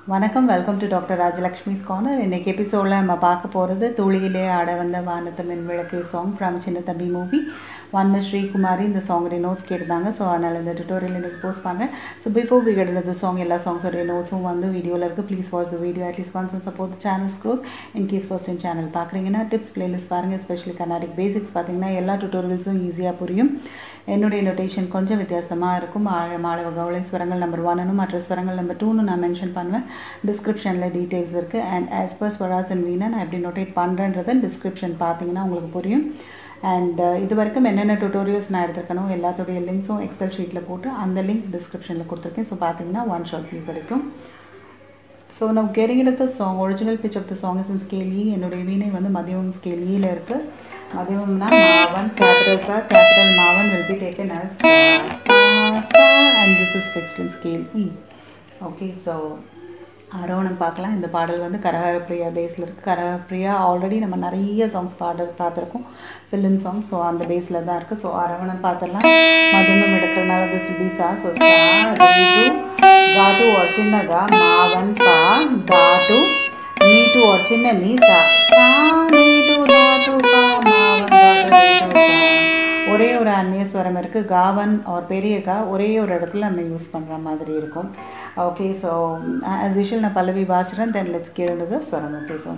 வணக்கம் welcome to doctor Rajalakshmi's corner இன்னைக்கு எபிசோடில் நம்ம பார்க்க போகிறது துளியிலே ஆட வந்த வானத்து மின் விளக்கு சாங் ஃப்ரம் சின்ன தம்பி மூவி வன்ம ஸ்ரீகுமாரி இந்த சாங்குடைய நோட்ஸ் கேட்டிருந்தாங்க ஸோ அதனால் இந்த டுட்டோரியல் இன்னைக்கு போஸ்ட் பண்ணுறேன் ஸோ பிஃபோர் வி கெட் இந்த சாங் எல்லா சாங்ஸோடைய நோட்ஸும் வந்து வீடியோவில் இருக்குது please watch the video at least once and support channels growth in case first time channel பார்க்குறீங்கன்னா டிப்ஸ் பிளேலிஸ்ட் பாருங்கள் எஸ்பெஷலி கர்நாடிக் பேசிக்ஸ் பார்த்தீங்கன்னா எல்லா டுட்டோரியல்ஸும் ஈஸியாக புரியும் என்னுடைய நோட்டேஷன் கொஞ்சம் வித்தியாசமாக இருக்கும் ஆழ மாளவ கவுளை ஸ்வரங்கள் நம்பர் ஒன்னும் மற்ற ஸ்வரங்கள் நம்பர் டூன்னு நான் மென்ஷன் பண்ணுவேன் டிஸ்கிரிப்ஷனில் டீட்டெயில்ஸ் இருக்குது and as per swaras and veena நான் எப்படி நோட்டேட் பண்ணுறேன்றதை டிஸ்கிரிப்ஷன் பார்த்தீங்கன்னா உங்களுக்கு புரியும் அண்ட் இது வரைக்கும் என்னென்ன டுட்டோரியல்ஸ் நான் எடுத்திருக்கணும் எல்லாத்துடைய லிங்க்ஸும் எக்ஸல் ஷீட்டில் போட்டு அந்த லிங்க் டிஸ்கிரிப்ஷனில் கொடுத்துருக்கேன் ஸோ பார்த்தீங்கன்னா ஒன் ஷார்ட் வியூ கிடைக்கும் ஸோ நான் கெட்டிங் எடுத்த song original pitch of the song is in scale E என்னுடைய வீணை வந்து மதியம் ஸ்கேல் இயில் இருக்குது மதியம்னா மாவன் கேபிட்டல் சார் கேபிட்டல் மாவன் will be taken as and this is fixed in scale E okay so அரவணம் பார்க்கலாம் இந்த பாடல் வந்து கரகரப்பிரியா பேஸில் இருக்குது கரகப்பிரியா ஆல்ரெடி நம்ம நிறைய சாங்ஸ் பாட பார்த்துருக்கோம் ஃபிலிம் சாங் ஸோ அந்த பேஸில் தான் இருக்குது ஸோ அரவணம் பார்த்துடலாம் மதுமம் எடுக்கிறனால திஸ் வில் பி சா ஸோ சா ரீடு காட்டு ஒரு சின்ன கா மாவன் பா தாட்டு நீட்டு ஒரு சின்ன நீ சா சா நீட்டு தாட்டு பா மாவன் தாட்டு நீட்டு பா ஒரே ஒரு அந்நிய ஸ்வரம் இருக்குது காவன் ஒரு பெரிய கா ஒரே ஒரு இடத்துல நம்ம யூஸ் பண்ணுற மாதிரி இருக்கும் ஓகே ஸோ ஆஸ் யூஷுவல் நான் பல்லவி வாசிக்கிறேன் தென் லெட்ஸ் கேளுது ஸ்வரம் ஓகே ஸோ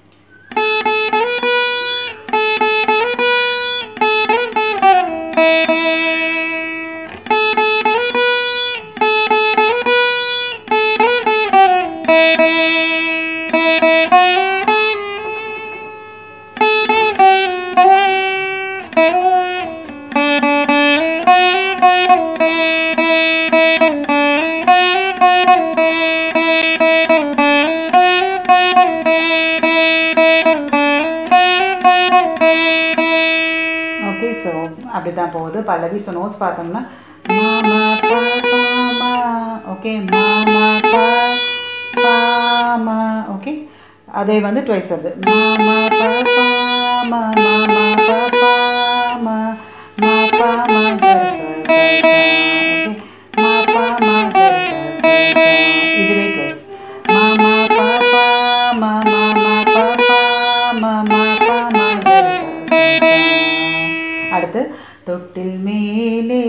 ஓகே ஸோ அப்படி தான் போகுது பல்லவி ஸோ நோட்ஸ் பார்த்தோம்னா மாமா பா பாமா ஓகே மாமா பா பாமா ஓகே அதே வந்து ட்வைஸ் வருது மாமா பா பாமா மாமா பா பாமா மா பாமா ஓகே மா பாமா இதுவே ட்வைஸ் மாமா பா பாமா மாமா பா பாமா மா பாமா அடுத்து தொட்டில் மேலே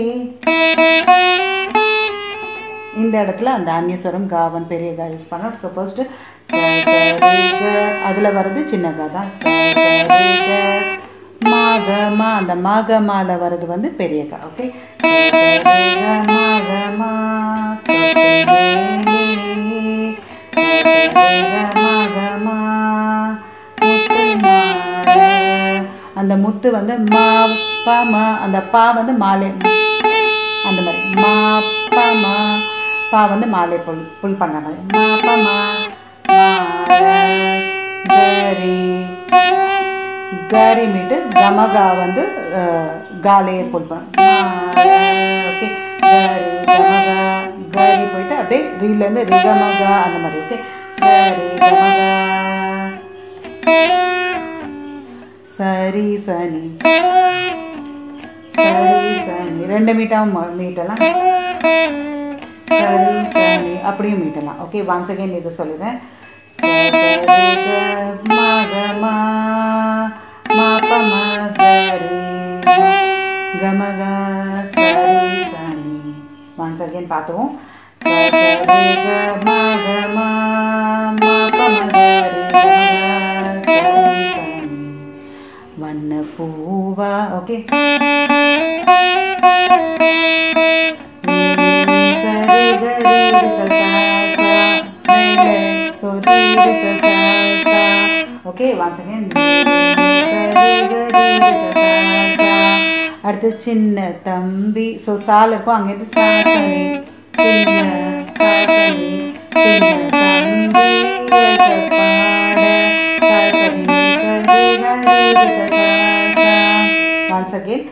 இந்த இடத்துல அந்த அந்நியஸ்வரம் காவன் பெரிய கா யூஸ் பண்ணோம் ஸோ ஃபர்ஸ்ட் அதில் வர்றது சின்ன கா தான் மாகமா அந்த மாகமால வர்றது வந்து பெரிய கா ஓகே மாகமா மாகமா அந்த முத்து வந்து மா பா மா அந்த பா வந்து மாலை அந்த மாதிரி மா பா மா பா வந்து மாலை புல் புல் பண்ண மாதிரி மா பா மா கரி கரி மீட்டு கமகா வந்து காலையே புல் பண்ண ஓகே கரி கமகா கரி போயிட்டு அப்படியே ரீலேருந்து ரிகமகா அந்த மாதிரி ஓகே கரி கமகா சரி சனி சரி சனி ரெண்டு மீட்டாவும் மீட்டலாம் சரி சனி அப்படியும் மீட்டலாம் ஓகே ஒன்ஸ் அகைன் இது சொல்லிடுறேன் மகமா கமக சரி சனி ஒன்ஸ் அகைன் பார்த்துவோம் மகமா வண்ண பூவா ஓகே ஓகே ஒன்ஸ் அகைன் அடுத்து சின்ன தம்பி ஸோ சால் இருக்கும் அங்கேருந்து சாசனி சின்ன சாசனி சின்ன தம்பி once again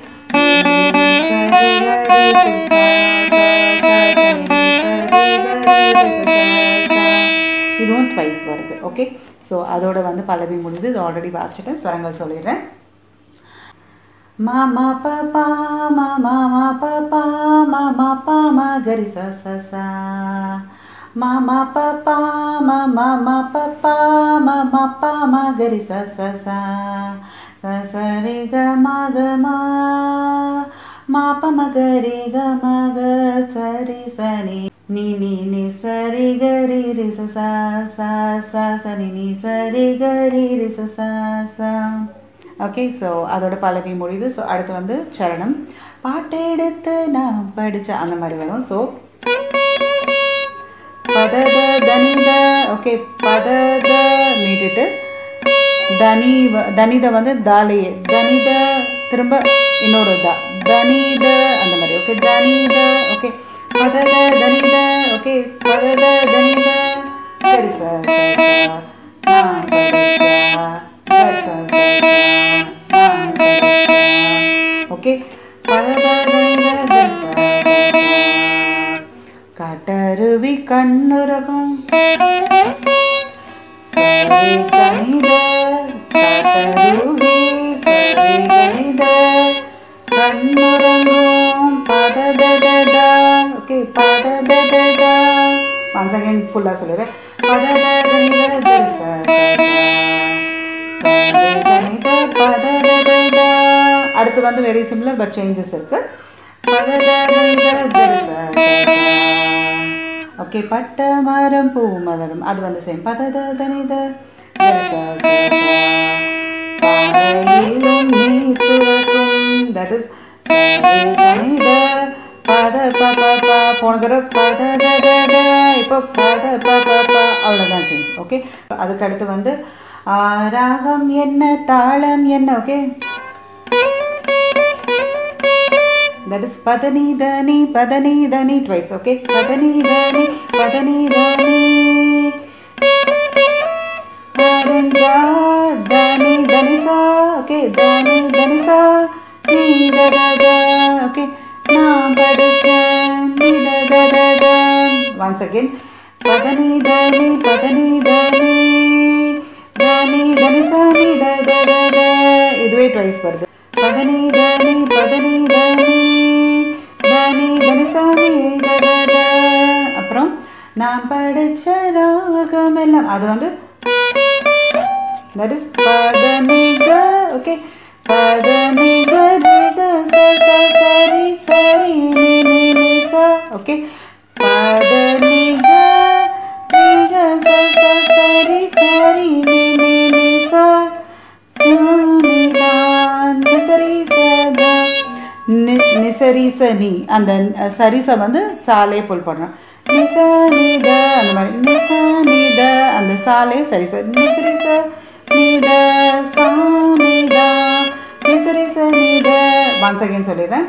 இதுவும் ட்வைஸ் வருது ஓகே ஸோ அதோட வந்து பல்லவி முடியுது இது ஆல்ரெடி வாசிச்சிட்டேன் ஸ்வரங்கள் சொல்லிடுறேன் மாமா பாப்பா மாமா பா பா மாமா பா மா கரி ச ச சா மா மா ப பா மா மா மா ப பா மா மா பா மா கரி ச ச சா ச ச ரே க ம க மா மா ப ம க ரே க ம க ச ரே ச நி நீ நீ நீ ச ரே க ரே ரே ச சா சா சா ச நி நீ ச ரே க ரே ரே ச சா சா ஓகே ஸோ அதோட பல்லவி முடியுது ஸோ அடுத்து வந்து சரணம் பாட்டெடுத்து நான் படித்த அந்த மாதிரி வரும் ஸோ பதத தனித ஓகே பதத மீட்டுட்டு தனி வ- தனித வந்து தாலையே தனித திரும்ப இன்னொரு தா தனித அந்த மாதிரி ஓகே தனித ஓகே பதத தனித ஓகே பதத தனித சரி சார் நான் படிச்சா சரி சார் நான் படிச்சா ஓகே பதத தனித சரி சார் காட்டருவி கண்ணுரகம் சரி கணித காட்டருவி சரி கணித கண்ணுரங்கும் பதததத ஓகே பதததத ஒன்ஸ் அகைன் ஃபுல்லாக சொல்லிடுறேன் பதததத சரி கணித பதததத அடுத்து வந்து வெரி சிமிலர் பட் சேஞ்சஸ் இருக்கு ஓகே பட்ட மரம் பூ மலரும் அது வந்து சேம் பதத தனித பாறையிலும் நீர் சுரக்கும் தட் இஸ் தனித பத ப ப ப போன தடவை பத த த த இப்போ பத ப ப ப அவ்வளோதான் சேஞ்ச் ஓகே அதுக்கு அடுத்து வந்து ஆ, ராகம் என்ன தாளம் என்ன okay that is padani dani padani dani twice okay padani dani padani dani Aranja dani dani sa okay dani dani sa ni da da da okay na badacha ni da da da da once again padani dani padani dani dani dani sa ni da da da da இதுவே twice வருது பதனி தனி பதனி தனி தனி தனிசாமி தடத அப்புறம் நான் படிச்ச ராகம் எல்லாம் அது வந்து that is பதனிக ஓகே பதனிக ரிக ச ச சரி சரி நி நி நி ச ஓகே பதனிக ரிக ச ச சரி சரி நி நி நி ச நிசரிசனி அந்த சரிச வந்து சாலே புல் பண்ணுறோம் நிசனித அந்த மாதிரி நிசனித அந்த சாலே சரிச நிசரிச நித சானித நிசரிச நித ஒன்ஸ் அகைன் சொல்லிடுறேன்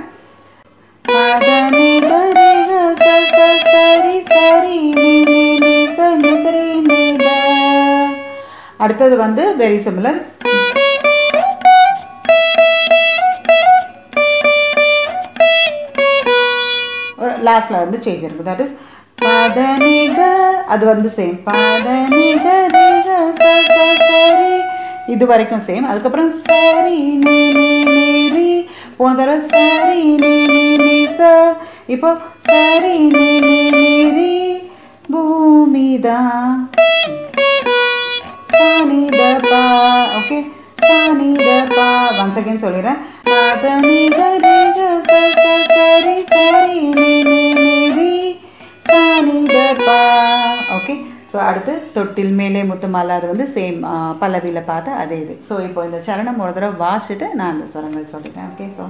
பதனித ரிக ச ச சரி சரி நி நி நி ச நிசரி நித அடுத்தது வந்து வெரி சிமிலர் லாஸ்ட்ல வந்து சேஞ்ச் இருக்கு தட் இஸ் பதனிக அது வந்து சேம் பதனிக ரிக ச ச சரி இது வரைக்கும் சேம் அதுக்கப்புறம் சரி நீ நீ நீ ரி போன தடவை சரி நீ நீ நீ ச இப்போ சரி நீ நீ நீ ரி பூமிதான் சானிதபா ஓகே சானிதபா ஒன்ஸ் அகைன் சொல்லிடுறேன் பதனிக ரிக ச ச சரி சரி நி நி நி ரி சானிதபா ஓகே ஸோ அடுத்து தொட்டில் மேலே முத்துமாலா அது வந்து சேம் பல்லவியில் பார்த்து அதே இது ஸோ இப்போ இந்த சரணம் ஒரு தடவை வாசிட்டு நான் அந்த ஸ்வரங்கள் சொல்லிட்டேன் ஓகே ஸோ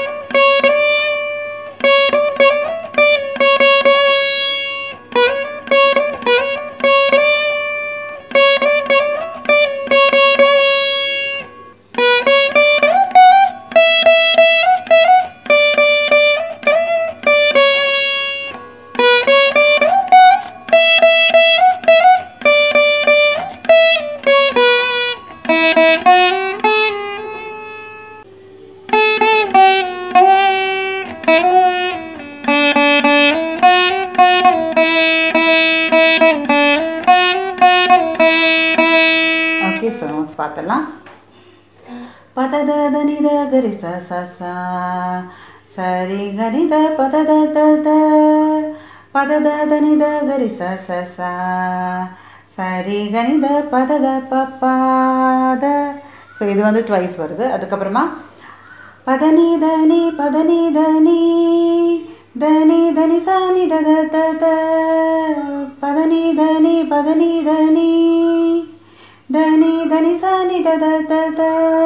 Thank you. பார்த்தலாம் பதத தனித கரி ச ச சா சரி கனித பதத த பதத தனித கரி ச ச சா சரி கனித பதத பப்பாத ஸோ இது வந்து ட்வைஸ் வருது அதுக்கப்புறமா பதனி தனி பதனி தனி தனி தனி சானி தத தத பதனி தனி பதனி தனி தனி தனி சானி தத தத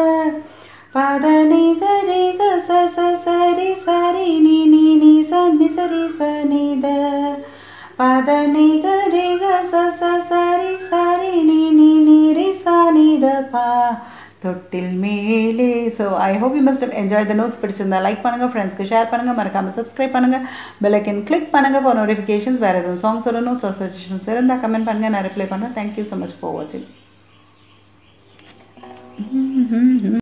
பதனி கரி க ச ச சரி சரி நீ நீ நீ சனி சரி சனி த பதனி கரி க ச ச சரி சரி நீ நீ நீ ரி சானி த பா தொட்டில் மேலே so I hope you must enjoy the notes பிடிச்சிருந்தா லைக் பண்ணுங்கள் ஃப்ரெண்ட்ஸ்க்கு ஷேர் பண்ணுங்கள் மறக்காமல் சப்ஸ்கிரைப் பண்ணுங்கள் பெல்லைக்கன் கிளிக் பண்ணுங்கள் ஃபார் நோட்டிஃபிகேஷன்ஸ் வேறு எதுவும் சாங்ஸோட நோட்ஸ் சஜஷன்ஸ் இருந்தால் கமெண்ட் பண்ணுங்கள் நான் ரிப்ளை பண்ணுறேன் தேங்க்யூ ஸோ மச் ஃபார் வாட்சிங்